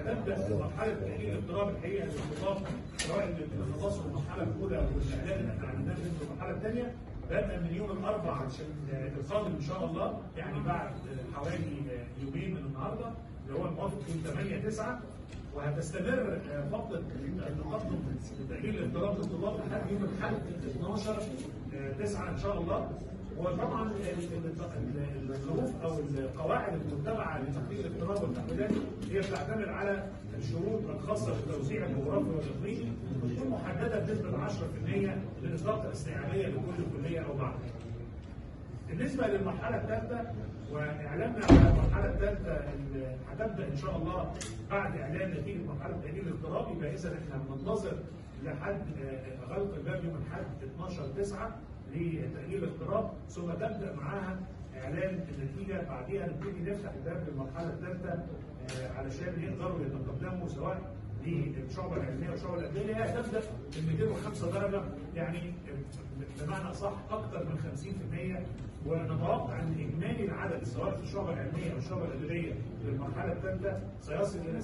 وهتبدا مرحله تاهيل اضطراب الحقيقه للخطاب سواء اللي خلصوا المرحله الاولى والاعلان اللي احنا عملناه في المرحله الثانيه بدءا من يوم الاربعاء القادم ان شاء الله يعني بعد حوالي يومين من النهارده اللي هو الموافق يوم 8 9 وهتستمر فتره التقدم تاهيل اضطراب الطلاب لحد يوم الاحد 12 9 ان شاء الله وطبعا الظروف او القواعد المتبعه لتحقيق الاضطراب والتحويلات هي بتعتمد على الشروط الخاصه بالتوزيع الجغرافي والاقليمي وتكون محدده بنسبه 10% للاطلاق الاستيعابيه لكل كليه او معهد. بالنسبه للمرحله الثالثه واعلاننا على المرحله الثالثه اللي هتبدا ان شاء الله بعد اعلان نتيجه مرحله تاهيل الاضطراب يبقى اذا احنا بننتظر لحد غلق الباب يوم الاحد 12 9 لتأهيل الاضطراب ثم تبدا معاها اعلان النتيجه بعديها نبتدي نفتح الباب للمرحله الثالثه علشان يقدروا يتقدموا سواء للشعبه العلميه والشعبه الادبيه هي هتبدا ب 205 درجه يعني بمعنى اصح اكثر من 50% ونتوقع ان اجمالي العدد سواء في الشعبه العلميه او الشعبه الادبيه للمرحله الثالثه سيصل الى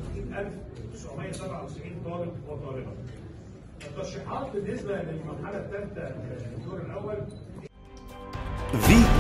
66997 طالب وطالبه. الترشيحات بالنسبه للمرحله الثالثه الدور الاول في